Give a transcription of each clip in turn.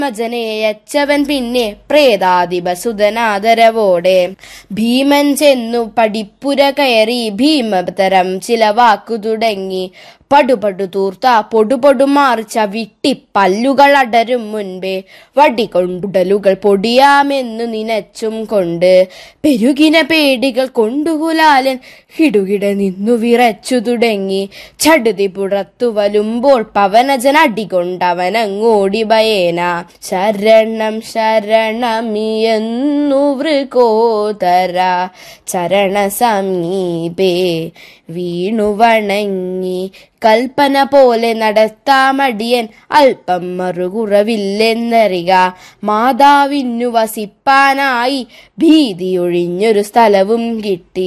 മജനയച്ചവൻ പിന്നെ പ്രേതാധിപസുതനാദരവോടെ ഭീമൻ ചെന്നു പടിപ്പുര കയറി ഭീമതരം ചില വാക്കു തുടങ്ങി പടുപടു തൂർത്ത പൊടുപൊടു മാറിച്ച വിട്ടി പല്ലുകൾ അടരും മുൻപേ വടികൊണ്ടുടലുകൾ പൊടിയാമെന്നു നിനച്ചും കൊണ്ട് പെരുകിന പേടികൾ കൊണ്ടുകുലാലൻ ഹിടുകിട നിന്നു വിറച്ചു തുടങ്ങി ചടുതി പുറത്തു വരുമ്പോൾ പവനജൻ അടികൊണ്ടവനങ്ങോടി ഭയേന ശരണം ശരണമിയെന്നു വൃകോതര ചരണ സമീപേ വീണു വണങ്ങി കൽപ്പന പോലെ നടത്താമടിയൻ അല്പം മറുകുറവില്ലെന്നറിക മാതാവിനു വസിപ്പാനായി ഭീതിയൊഴിഞ്ഞൊരു സ്ഥലവും കിട്ടി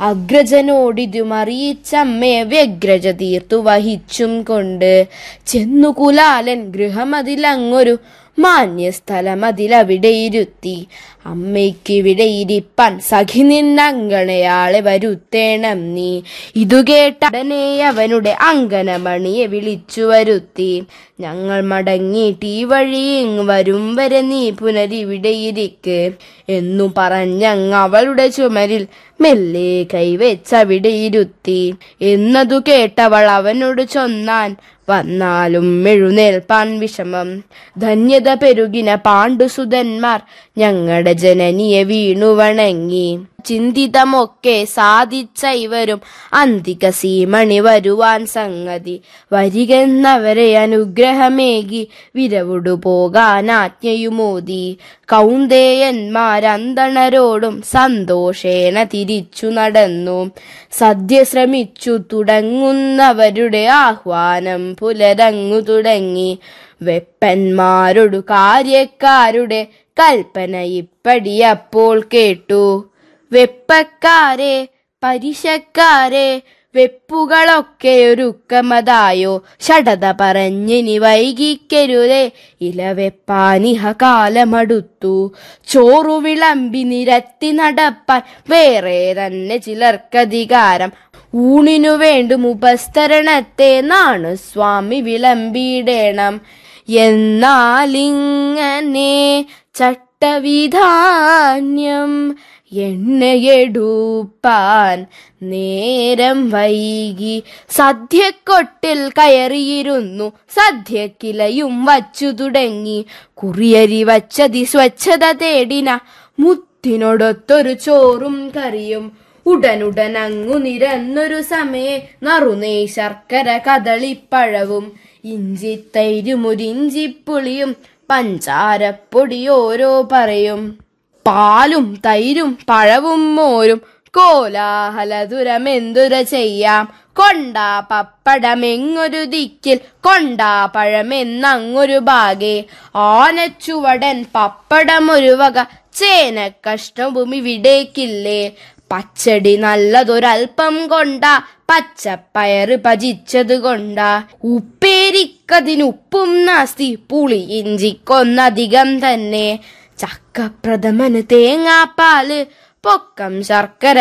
അഗ്രജനോടിതുമറിയിച്ചമ്മയെ വ്യഗ്രജ തീർത്തു വഹിച്ചും കൊണ്ട് ചെന്നു കുലാലൻ ഗൃഹമതിലങ്ങൊരു മാന്യസ്ഥലമതിലവിടെ ഇരുത്തി അമ്മയ്ക്കിവിടെ ഇരിപ്പാൻ സഖി നിന്നങ്കണയാളെ വരുത്തേണം നീ ഇതു കേട്ടടനെ അവനുടെ അങ്കനമണിയെ വിളിച്ചു വരുത്തി ഞങ്ങൾ മടങ്ങിയിട്ട് ഈ വഴി ഇങ് വരും വരെ നീ പുനരിവിടെ ഇരിക്ക് എന്നു പറഞ്ഞങ്ങ് അവളുടെ ചുമരിൽ മെല്ലെ കൈവച്ചവിടെ ഇരുത്തി എന്നതു കേട്ടവൾ അവനോട് ചൊന്നാൻ വന്നാലും എഴുന്നേൽപ്പാൻ വിഷമം ധന്യത പെരുകിന പാണ്ഡുസുതന്മാർ ഞങ്ങളുടെ ജനനിയെ വീണു വണങ്ങി ചിന്തിതമൊക്കെ സാധിച്ച ഇവരും അന്തിക സീമണി വരുവാൻ സംഗതി വരികെന്നവരെ അനുഗ്രഹമേകി വിരവുടു പോകാൻ ആജ്ഞയുമോതി കൗന്ദേയന്മാരന്തണരോടും സന്തോഷേണ തിരിച്ചു നടന്നു സദ്യ ശ്രമിച്ചു തുടങ്ങുന്നവരുടെ ആഹ്വാനം പുലരങ്ങു തുടങ്ങി വെപ്പന്മാരോടു കാര്യക്കാരുടെ കൽപ്പന ഇപ്പടിയപ്പോൾ കേട്ടു വെപ്പക്കാരെ പരിശക്കാരെ വെപ്പുകളൊക്കെ ഒരുക്കമതായോ ഷടത പറഞ്ഞിനി വൈകിക്കരുതേ ഇലവെപ്പാനിഹ കാലമടുത്തു ചോറു വിളമ്പി നിരത്തി നടപ്പാൻ വേറെ തന്നെ ചിലർക്കധികാരം ഊണിനു വേണ്ടും ഉപസ്തരണത്തെ നാണു സ്വാമി വിളമ്പിയിടേണം എന്നാലിങ്ങനെ ചട്ടവിധാന്യം എണ്ണയെടുപ്പാൻ നേരം വൈകി സദ്യക്കൊട്ടിൽ കയറിയിരുന്നു സദ്യക്കിലയും വച്ചു തുടങ്ങി കുറിയരി വച്ചതി സ്വച്ഛത തേടിന മുത്തിനോടൊത്തൊരു ചോറും കറിയും ഉടനുടൻ അങ്ങു നിരന്നൊരു സമയെ നറുനേ ശർക്കര കദളിപ്പഴവും ഇഞ്ചിത്തൈരുമൊരിഞ്ചിപ്പുളിയും പഞ്ചാരപ്പൊടി ഓരോ പറയും പാലും തൈരും പഴവും മോരും കോലാഹലതുരമെന്തുര ചെയ്യാം കൊണ്ടാ പപ്പടമെങ്ങൊരു ദിക്കിൽ കൊണ്ടാ പഴമെന്നങ്ങൊരു ഭാഗേ ആനച്ചുവടൻ പപ്പടമൊരു വക ചേന കഷ്ണവും ഇവിടേക്കില്ലേ പച്ചടി നല്ലതൊരൽപ്പം കൊണ്ടാ പച്ചപ്പയറ് ഭജിച്ചത് കൊണ്ടാ ഉപ്പേരിക്കതിനുപ്പും നാസ്തി പുളി ഇഞ്ചിക്കൊന്നധികം തന്നെ ചക്കപ്രഥമന് തേങ്ങാപ്പാല് പൊക്കം ശർക്കര